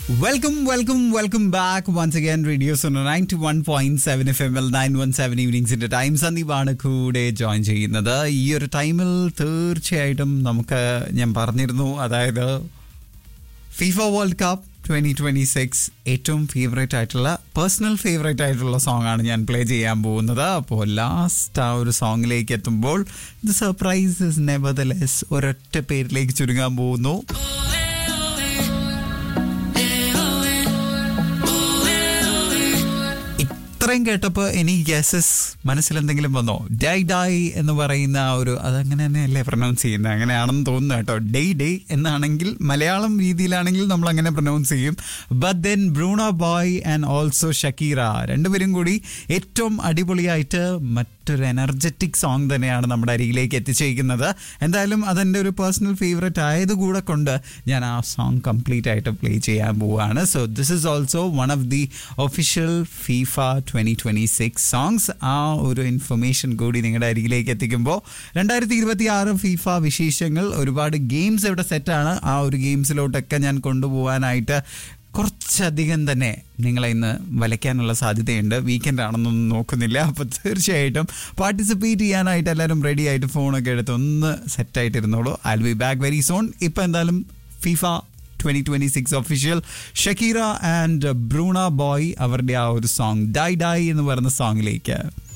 welcome welcome welcome back once again radio Suno ninety one point seven F M L nine one seven ഈവനിങ്സിന്റെ time സന്ദീപാണ് കൂടെ join ചെയ്യുന്നത് ഈ ഒരു ടൈമിൽ തീർച്ചയായിട്ടും നമുക്ക് ഞാൻ പറഞ്ഞിരുന്നു അതായത് FIFA World Cup twenty twenty six ഏറ്റവും ഫേവറേറ്റ് ആയിട്ടുള്ള പേഴ്സണൽ ഫേവറേറ്റ് ആയിട്ടുള്ള സോങ് ആണ് ഞാൻ പ്ലേ ചെയ്യാൻ പോകുന്നത് അപ്പോൾ ലാസ്റ്റ് ആ ഒരു സോങ്ങിലേക്ക് എത്തുമ്പോൾ the surprise is nevertheless ഒരൊറ്റ പേരിലേക്ക് ചുരുങ്ങാൻ പോകുന്നു ഇത്രയും കേട്ടപ്പോൾ എനിക്ക് ഗസസ് മനസ്സിൽ എന്തെങ്കിലും വന്നോ ഡൈ ഡൈ എന്ന് പറയുന്ന ആ ഒരു അതങ്ങനെ തന്നെയല്ലേ പ്രൊനൗൺസ് ചെയ്യുന്നത് അങ്ങനെയാണെന്ന് തോന്നുന്നു കേട്ടോ ഡേ ഡേ എന്നാണെങ്കിൽ മലയാളം രീതിയിലാണെങ്കിൽ നമ്മൾ അങ്ങനെ പ്രൊനൗൺസ് ചെയ്യും but then Burna Boy and also Shakira രണ്ടുപേരും കൂടി ഏറ്റവും അടിപൊളിയായിട്ട് മറ്റൊരു എനർജറ്റിക് സോങ് തന്നെയാണ് നമ്മുടെ അരികിലേക്ക് എത്തിച്ചേക്കുന്നത് എന്തായാലും അതെൻ്റെ ഒരു പേഴ്സണൽ ഫേവറേറ്റ് ആയതുകൂടെ കൊണ്ട് ഞാൻ ആ സോങ് കംപ്ലീറ്റ് ആയിട്ട് പ്ലേ ചെയ്യാൻ പോവുകയാണ് so this is also one of the official FIFA twenty twenty six songs ആ ഒരു ഇൻഫർമേഷൻ കൂടി നിങ്ങളുടെ അരികിലേക്ക് എത്തിക്കുമ്പോൾ രണ്ടായിരത്തി ഇരുപത്തി ആറ് ഫീഫ വിശേഷങ്ങൾ ഒരുപാട് ഗെയിംസ് ഇവിടെ സെറ്റാണ് ആ ഒരു ഗെയിംസിലോട്ടൊക്കെ ഞാൻ കൊണ്ടുപോകാനായിട്ട് കുറച്ചധികം തന്നെ നിങ്ങളെ ഇന്ന് വലയ്ക്കാനുള്ള സാധ്യതയുണ്ട് വീക്കെൻഡ് ആണെന്നൊന്നും നോക്കുന്നില്ല അപ്പോൾ തീർച്ചയായിട്ടും പാർട്ടിസിപ്പേറ്റ് ചെയ്യാനായിട്ട് എല്ലാവരും റെഡി ആയിട്ട് ഫോണൊക്കെ എടുത്ത് ഒന്ന് സെറ്റായിട്ട് ഇരുന്നോളൂ I be back very soon ഇപ്പം എന്തായാലും FIFA twenty twenty six official Shakira and Burna Boy അവരുടെ ആ ഒരു സോങ് ഡൈ ഡൈ എന്ന് പറയുന്ന സോങ്ങിലേക്ക്